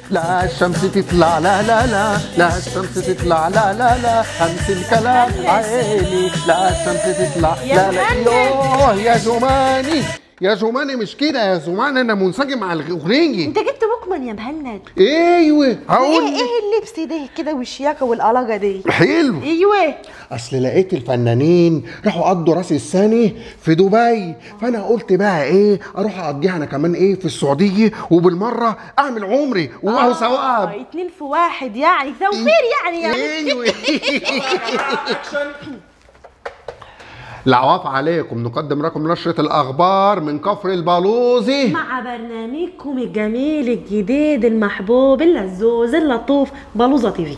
لا الشمس تطلع لا لا لا لا الشمس تطلع لا لا لا همس الكلام عيني لا الشمس تطلع لا لا يوه يا زماني يا زماني مش كده يا زماني انا منسجم على الاغنيه انت جبت بوكمان يا مهند ايوه ايه هقول ايه اللبس ده كده والشياكه والقلقه دي حلو ايوه اصل لقيت الفنانين راحوا قضوا راس السنه في دبي فانا قلت بقى ايه اروح اقضيها انا كمان ايه في السعوديه وبالمره اعمل عمري وهو ثواب آه، اتنين في واحد يعني توفير يعني يعني ايوه العواف عليكم نقدم لكم نشرة الأخبار من كفر البلوزي مع برنامجكم الجميل الجديد المحبوب اللزوز اللطوف بلوزة تي في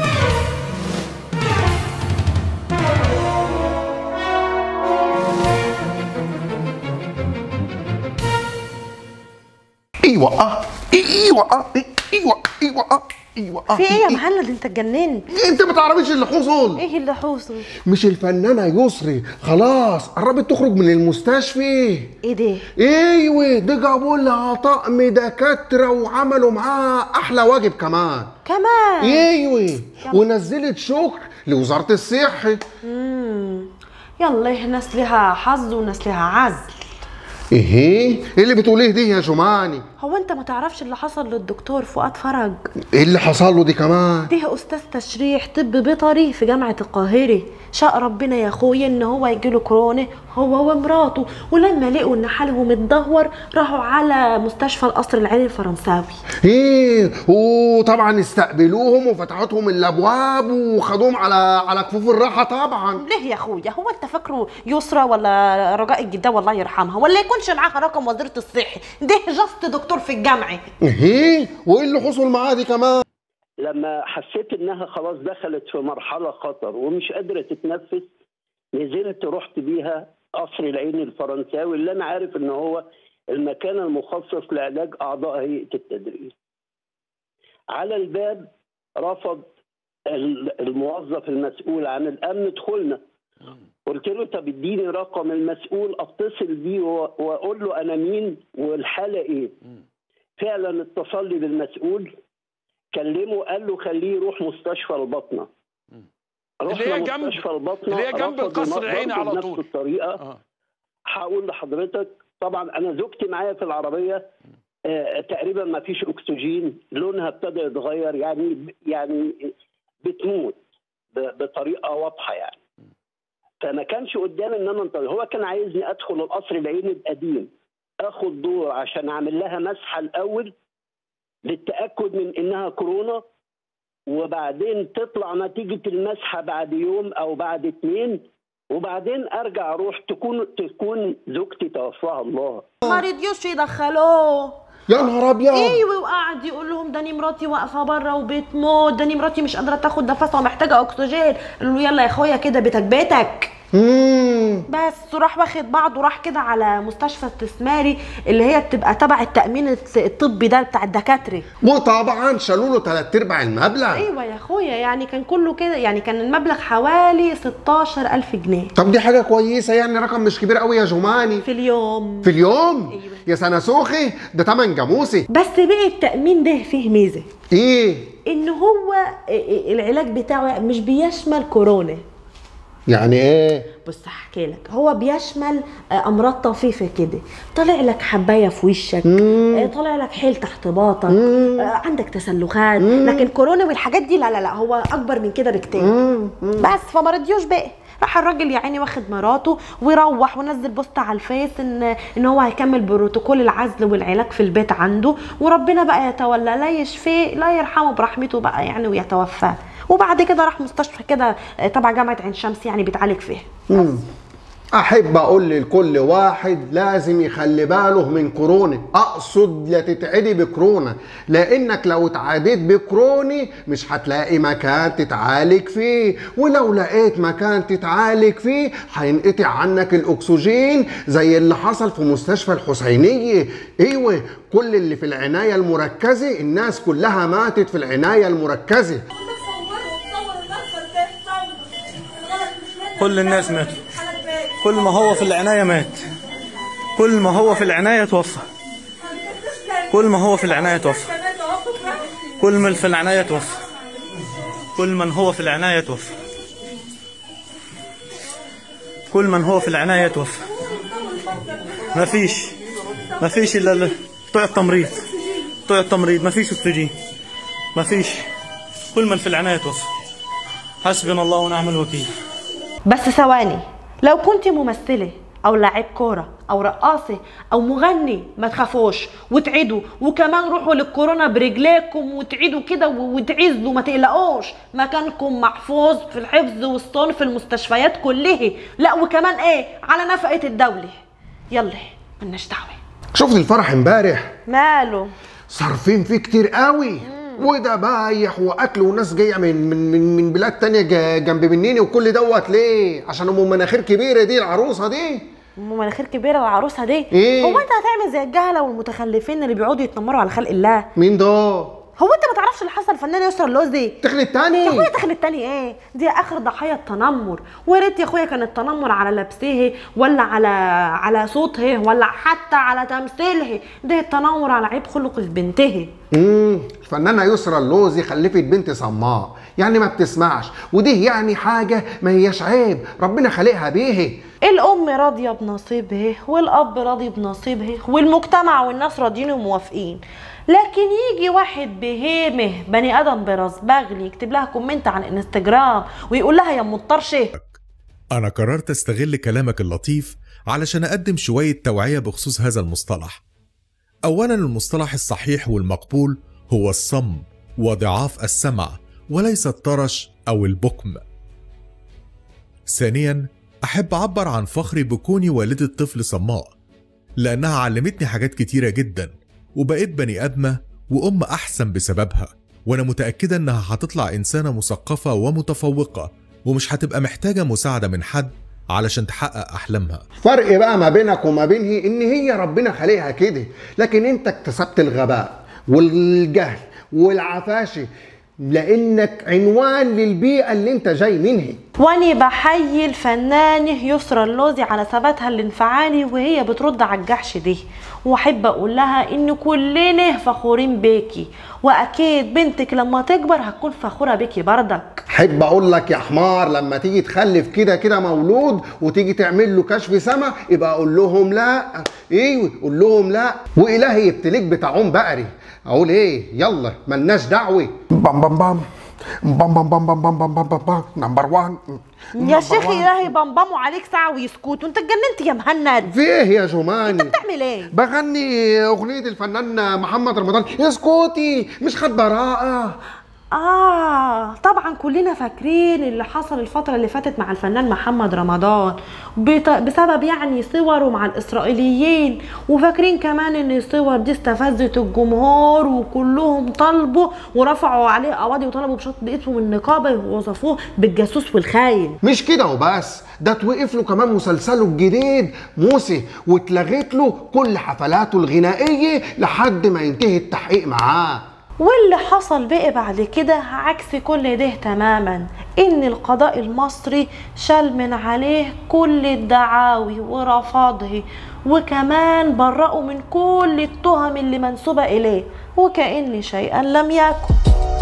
أيوة أه أيوة أه أيوة أيوة أه أيوة أه في ايه يا مهند انت اتجننت أنت ما تعرفيش اللي حصل ايه اللي حوصل مش الفنانة يسري خلاص قربت تخرج من المستشفى ايه ده ايوه ده جابوا لها طقم دكاترة وعملوا معاها أحلى واجب كمان كمان ايوه ونزلت شكر لوزارة الصحة مم. يلا ايه ناس لها حظ وناس لها عزل ايه ايه اللي بتقوليه دي يا جماني هو انت ما تعرفش اللي حصل للدكتور فؤاد فرج ايه اللي حصل له دي كمان ده استاذ تشريح طب بيطري في جامعه القاهره شاء ربنا يا اخويا ان هو يجيله كورونا هو ومراته ولما لقوا ان حالهم اتدهور راحوا على مستشفى القصر العيني الفرنساوي ايه وطبعا استقبلوهم وفتحتهم الابواب وخدوهم على على كفوف الراحه طبعا ليه يا اخويا هو انت فاكره يسرى ولا رجاء الجداوي الله يرحمها ولا يكونش معاها رقم وزيره الصحه ده جاست دكتور في الجامعه ايه وايه اللي حصل معاه دي كمان لما حسيت انها خلاص دخلت في مرحله خطر ومش قادره تتنفس نزلت رحت بيها قصر العين الفرنساوي اللي انا عارف ان هو المكان المخصص لعلاج اعضاء هيئه التدريس. على الباب رفض ال- الموظف المسؤول عن الامن دخولنا. قلت له طب اديني رقم المسؤول اتصل بيه و- واقول له انا مين والحاله ايه. فعلا اتصل لي بالمسؤول كلمه قال له خليه يروح مستشفى البطنه اللي هي رحنا جنب- مستشفى البطنه اللي هي جنب رفضوا القصر برضه العيني على بنفس طول. الطريقه اه هقول لحضرتك طبعا انا زوجتي معايا في العربيه آه تقريبا ما فيش اكسجين لونها ابتدى يتغير يعني يعني بتموت ب- بطريقه واضحه يعني فما كانش قدامي ان انا انتظر هو كان عايزني ادخل القصر العيني القديم اخد دور عشان اعمل لها مسحه الاول للتاكد من انها كورونا وبعدين تطلع نتيجه المسحه بعد يوم او بعد اتنين وبعدين ارجع اروح تكون تكون زوجتي توفاها الله ما رضيوش يدخلوه يا نهار ابيض ايوه وقعد يقول لهم داني مراتي واقفه بره وبتموت داني مراتي مش قادره تاخد نفسها ومحتاجه اكسجين قالوا له يلا يا اخويا كده بيتك بيتك مم. بس وراح واخد بعضه وراح كده على مستشفى استثماري اللي هي بتبقى تبع التامين الط- الطبي ده بتاع الدكاتره وطبعا شالوا له ثلاث ارباع المبلغ ايوه يا اخويا يعني كان كله كده يعني كان المبلغ حوالي 16000 جنيه طب دي حاجه كويسه يعني رقم مش كبير قوي يا جماني في اليوم في اليوم أيوة. يا سنه سوخي ده تمن جاموسي بس بقى التامين ده فيه ميزه ايه ان هو العلاج بتاعه مش بيشمل كورونا يعني ايه بص هحكي لك هو بيشمل آه، امراض طفيفه كده طالع لك حبايه في وشك آه، طالع لك حيل تحت باطك آه، عندك تسلخات لكن كورونا والحاجات دي لا لا لا هو اكبر من كده بكتير بس فما رضيوش بقى راح الراجل يا عيني واخد مراته ويروح ونزل بوست على الفيس ان ان هو هيكمل بروتوكول العزل والعلاج في البيت عنده وربنا بقى يتولى لا يشفيه لا يرحمه برحمته بقى يعني ويتوفاه وبعد كده راح مستشفى كده آه، تبع جامعه عين شمس يعني بيتعالج فيها احب اقول لكل واحد لازم يخلي باله من كورونا اقصد لا تتعدي بكورونا لانك لو اتعديت بكروني مش هتلاقي مكان تتعالج فيه ولو لقيت مكان تتعالج فيه هينقطع عنك الاكسجين زي اللي حصل في مستشفى الحسينيه ايوه كل اللي في العنايه المركزه الناس كلها ماتت في العنايه المركزه كل الناس ماتوا كل ما هو في العناية مات كل ما هو في العناية توفى كل ما هو في العناية توفى كل من في العناية توفى كل من هو في العناية توفى كل من هو في العناية توفى ما فيش ما فيش إلا ال- بتوع التمريض بتوع التمريض ما فيش أكسجين ما فيش كل من في العناية توفى حسبنا الله ونعم الوكيل بس ثواني لو كنت ممثلة أو لاعب كورة أو رقاصة أو مغني ما تخافوش وتعيدوا وكمان روحوا للكورونا برجليكم وتعيدوا كده و- وتعزوا ما تقلقوش مكانكم محفوظ في الحفظ والصون في المستشفيات كلها لا وكمان ايه على نفقة الدولة يلا ملناش دعوة شفت الفرح امبارح ماله صارفين فيه كتير قوي وده بايح واكل وناس جايه من من من, من بلاد تانية جا- جنب منيني وكل دوت ليه عشان ام مناخير كبيره دي العروسه دي ام مناخير كبيره العروسه دي إيه؟ هو انت هتعمل زي الجهله والمتخلفين اللي بيقعدوا يتنمروا على خلق الله مين ده هو انت ما تعرفش اللي حصل الفنان يسرا اللوزي تخلي يا اخويا التاني دخل التاني ايه دي اخر ضحيه التنمر ويا ريت يا اخويا كان التنمر على لبسه ولا على على صوته ولا حتى على تمثيله ده التنمر على عيب خلق في بنته امم الفنانه يسرا اللوزي خلفت بنت صماء يعني ما بتسمعش ودي يعني حاجه ما هياش عيب ربنا خالقها بيه الام راضيه بنصيبها والاب راضي بنصيبها والمجتمع والناس راضيين وموافقين لكن يجي واحد بهيمه بني ادم براس بغل يكتب لها كومنت على الانستجرام ويقول لها يا ام الطرشه أنا قررت أستغل كلامك اللطيف علشان أقدم شوية توعية بخصوص هذا المصطلح. أولا المصطلح الصحيح والمقبول هو الصم وضعاف السمع وليس الطرش أو البكم. ثانيا أحب أعبر عن فخري بكوني والدة طفل صماء لأنها علمتني حاجات كتيرة جدا وبقيت بني آدمة وأم أحسن بسببها وأنا متأكدة إنها هتطلع إنسانة مثقفة ومتفوقة ومش هتبقى محتاجة مساعدة من حد علشان تحقق أحلامها فرق بقى ما بينك وما بينها ان هي ربنا خالقها كده لكن انت اكتسبت الغباء والجهل والعفاشة لانك عنوان للبيئة اللي انت جاي منها واني بحيي الفنانة يسرا اللوزي على ثباتها الانفعالي وهي بترد على الجحش دي واحب اقول لها ان كلنا فخورين بيكي واكيد بنتك لما تكبر هتكون فخورة بيكي بردك حب اقول لك يا حمار لما تيجي تخلف كده كده مولود وتيجي تعمل له كشف سما يبقى اقول لهم لا ايوه قول لهم لا والهي يبتليك بتاعون بقري اقول ايه يلا ملناش دعوه بام بام بام بام بام بام بام بام بام بام بام بام نمبر 1 يا شيخ الهي بمبموا عليك ساعة ويسكتوا انت اتجننت يا مهند في ايه يا جماني بتعمل ايه بغني اغنيه الفنان محمد رمضان اسكتي مش خد براءه آه طبعا كلنا فاكرين اللي حصل الفترة اللي فاتت مع الفنان محمد رمضان بت- بسبب يعني صوره مع الإسرائيليين وفاكرين كمان إن الصور دي استفزت الجمهور وكلهم طلبوا ورفعوا عليه قواضي وطلبوا بشط اسمه من النقابة ووصفوه بالجاسوس والخاين مش كده وبس ده توقف له كمان مسلسله الجديد موسي واتلغت له كل حفلاته الغنائيه لحد ما ينتهي التحقيق معاه واللي حصل بقى بعد كده عكس كل ده تماما ان القضاء المصري شال من عليه كل الدعاوي ورفضه وكمان برأوا من كل التهم اللي منسوبة اليه وكأن شيئا لم يكن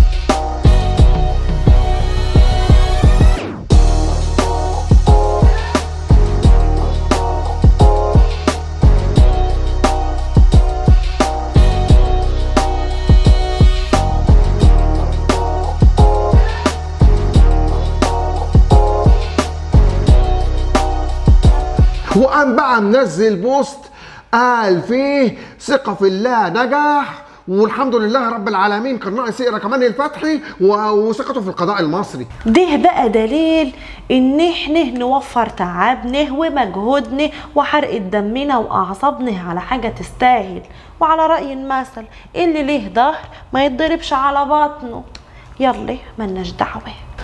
وقام بقى منزل بوست قال فيه ثقة في الله نجح والحمد لله رب العالمين كان ناقص يقرا كمان الفتحي و- وثقته في القضاء المصري ده بقى دليل ان احنا نوفر تعبنا ومجهودنا وحرقة دمنا واعصابنا على حاجة تستاهل وعلى رأي المثل اللي ليه ظهر ما يتضربش على بطنه يلا ملناش دعوة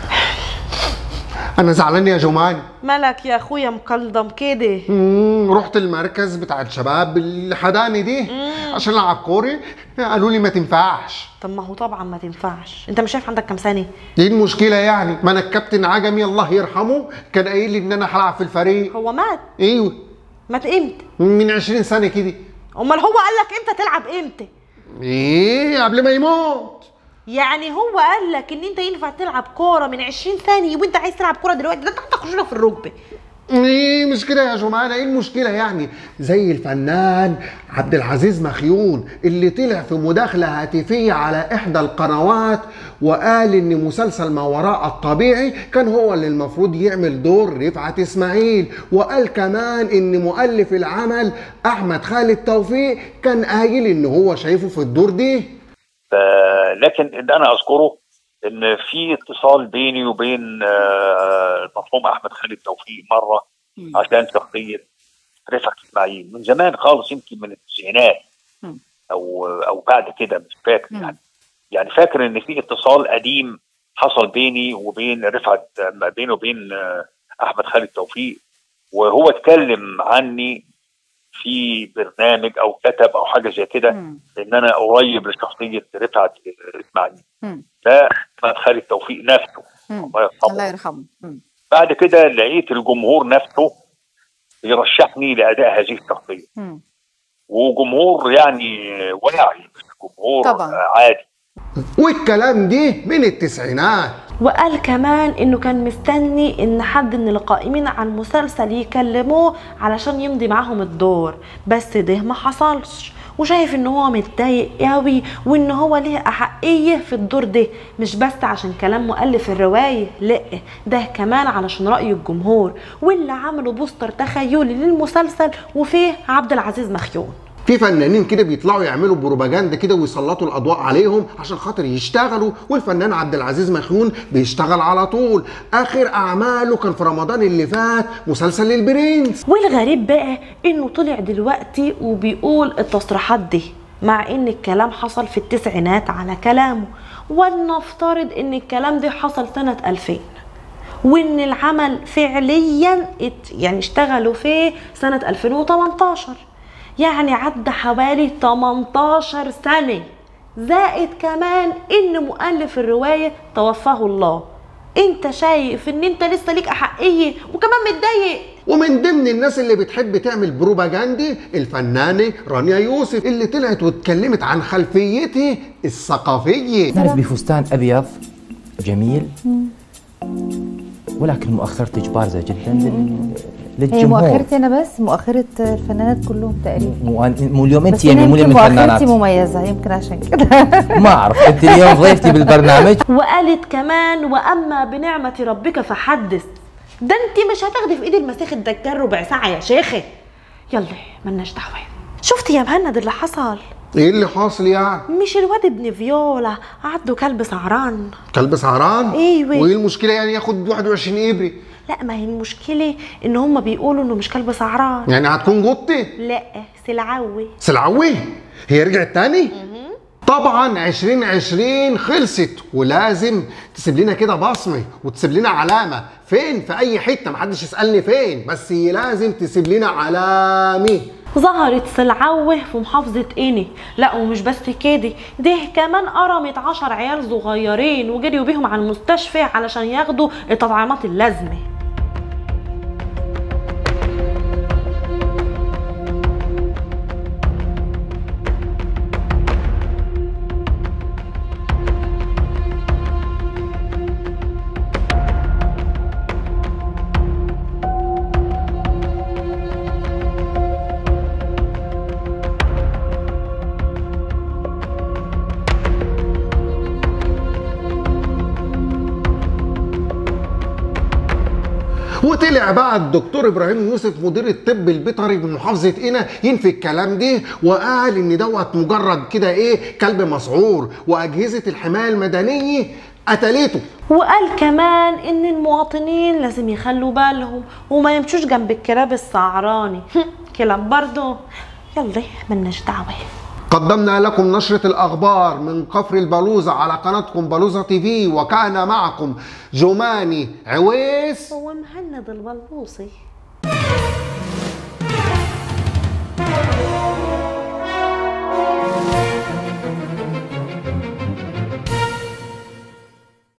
انا زعلان يا جماني مالك يا اخويا مكلضم كده مم، رحت المركز بتاع الشباب الحداني دي عشان العب كوري قالوا لي ما تنفعش طب ما هو طبعا ما تنفعش انت مش شايف عندك كام سنة دي المشكلة يعني ما انا الكابتن عجمي الله يرحمه كان قايل لي ان انا هلعب في الفريق هو مات ايوه مات امتى من 20 سنة كده امال هو قال لك امتى تلعب امتى ايه قبل ما يموت يعني هو قال لك ان انت ينفع تلعب كوره من 20 ثانيه وانت عايز تلعب كوره دلوقتي ده انت هتخش لك في الركبه ايه مش كده يا جماعه ايه المشكله يعني زي الفنان عبد العزيز مخيون اللي طلع في مداخله هاتفيه على احدى القنوات وقال ان مسلسل ما وراء الطبيعي كان هو اللي المفروض يعمل دور رفعت اسماعيل وقال كمان ان مؤلف العمل احمد خالد توفيق كان قايل ان هو شايفه في الدور ده ف- لكن اللي انا اذكره ان في اتصال بيني وبين آه، المرحوم احمد خالد توفيق مره عشان شخصيه رفعت اسماعيل من زمان خالص يمكن من التسعينات مم. او او بعد كده مش فاكر مم. يعني يعني فاكر ان في اتصال قديم حصل بيني وبين رفعت ما بينه وبين آه، احمد خالد توفيق وهو اتكلم عني في برنامج او كتب او حاجه زي كده مم. ان انا قريب لشخصيه رفعت اسماعيل مم. ده احمد خالد توفيق نفسه مم. الله يرحمه الله يرحمه مم. بعد كده لقيت الجمهور نفسه يرشحني لاداء هذه الشخصيه مم. وجمهور يعني واعي مش جمهور طبعاً. عادي والكلام ده من التسعينات وقال كمان انه كان مستني ان حد من القائمين على المسلسل يكلموه علشان يمضي معاهم الدور بس ده ما حصلش وشايف ان هو متضايق قوي وان هو ليه احقيه في الدور ده مش بس عشان كلام مؤلف الروايه لا ده كمان علشان راي الجمهور واللي عملوا بوستر تخيلي للمسلسل وفيه عبد العزيز مخيون في فنانين كده بيطلعوا يعملوا بروباجندا كده ويسلطوا الاضواء عليهم عشان خاطر يشتغلوا والفنان عبد العزيز مخيون بيشتغل على طول اخر اعماله كان في رمضان اللي فات مسلسل البرنس والغريب بقى انه طلع دلوقتي وبيقول التصريحات دي مع ان الكلام حصل في التسعينات على كلامه ولنفترض ان الكلام ده حصل سنة 2000 وان العمل فعليا ات يعني اشتغلوا فيه سنة 2018 يعني عدى حوالي 18 سنة زائد كمان ان مؤلف الرواية توفاه الله انت شايف ان انت لسه ليك احقية وكمان متضايق ومن ضمن الناس اللي بتحب تعمل بروباجندا الفنانة رانيا يوسف اللي طلعت واتكلمت عن خلفيتها الثقافية كانت بفستان ابيض جميل ولكن مؤخرتك بارزه جدا لل- هي للجمهور مؤخرتي انا بس مؤخرة الفنانات كلهم تقريبا مو, مو اليوم انت بس يعني أنا مو يمكن من الفنانات مؤخرتي مميزة يمكن عشان كده ما اعرف انت اليوم ضيفتي بالبرنامج وقالت كمان واما بنعمه ربك فحدث ده انت مش هتاخدي في ايد المسيخ الدجال ربع ساعه يا شيخه يلا ملناش دعوه شفت يا مهند اللي حصل ايه اللي حاصل يعني مش الواد ابن فيولا عنده كلب سعران كلب سهران ايوه. وايه المشكلة يعني ياخد 21 ابري لا ما هي المشكله ان هم بيقولوا انه مش كلب سعران يعني هتكون قطة لا سلعوي سلعوي هي رجعت تاني طبعا 2020 خلصت ولازم تسيب لنا كده بصمه وتسيب لنا علامه فين في اي حته محدش يسالني فين بس هي لازم تسيب لنا علامه ظهرت سلعوه في محافظة إني لا ومش بس كده ده كمان قرمت عشر عيال صغيرين وجريوا بيهم على المستشفى علشان ياخدوا التطعيمات اللازمة وطلع بقى الدكتور ابراهيم يوسف مدير الطب البيطري بمحافظه قنا ينفي الكلام ده وقال ان دوت مجرد كده ايه كلب مسعور واجهزه الحمايه المدنيه قتلته وقال كمان ان المواطنين لازم يخلوا بالهم وما يمشوش جنب الكلاب السعراني كلام برضو يلا ملناش دعوه قدمنا لكم نشرة الأخبار من كفر البلوزة على قناتكم بلوزة تي في وكان معكم جماني عويس هو مهند البلبوصي